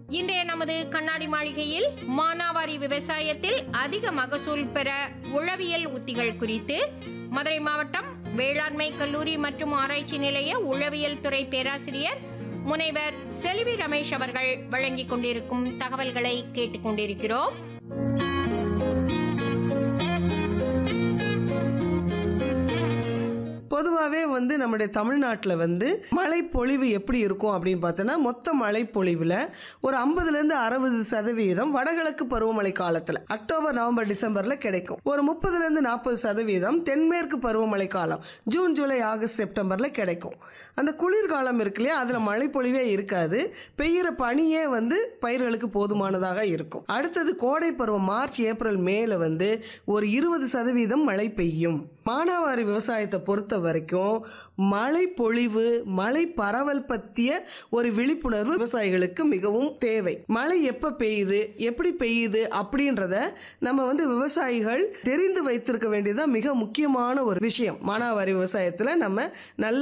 இன்றைய நமது கண்ணாடி மாளிகையில் மானாவாரி விவசாயத்தில் அதிக மகசூல் பெற உழவியல் உத்திகள் குறித்து மதுரை மாவட்டம் வேளாண்மை கல்லூரி மற்றும் ஆராய்ச்சி நிலைய உழவியல் துறை பேராசிரியர் முனைவர் செல்வி ரமேஷ் அவர்கள் வழங்கிக் கொண்டிருக்கும் தகவல்களை கேட்டுக்கொண்டிருக்கிறோம் பொதுவாகவே வந்து நம்முடைய தமிழ்நாட்டில் வந்து மழை பொழிவு எப்படி இருக்கும் அப்படின்னு பார்த்தோன்னா மொத்த மழை பொழிவில் ஒரு ஐம்பதுலேருந்து அறுபது சதவீதம் வடகிழக்கு பருவமழை காலத்தில் அக்டோபர் நவம்பர் டிசம்பரில் கிடைக்கும் ஒரு முப்பதுலேருந்து நாற்பது சதவீதம் தென்மேற்கு பருவமழை காலம் ஜூன் ஜூலை ஆகஸ்ட் செப்டம்பரில் கிடைக்கும் அந்த குளிர்காலம் இருக்கு இல்லையா அதில் மழை பொழிவே இருக்காது பெய்கிற பனியே வந்து பயிர்களுக்கு போதுமானதாக இருக்கும் அடுத்தது கோடை பருவம் மார்ச் ஏப்ரல் மேல வந்து ஒரு இருபது சதவீதம் மழை பெய்யும் மானாவாரி விவசாயத்தை பொறுத்த வரைக்கும் மழை பொழிவு மழை பரவல் பற்றிய ஒரு விழிப்புணர்வு விவசாயிகளுக்கு மிகவும் தேவை மழை எப்போ பெய்யுது எப்படி பெய்யுது அப்படின்றத நம்ம வந்து விவசாயிகள் தெரிந்து வைத்திருக்க வேண்டியதுதான் மிக முக்கியமான ஒரு விஷயம் மானாவாரி விவசாயத்தில் நம்ம நல்ல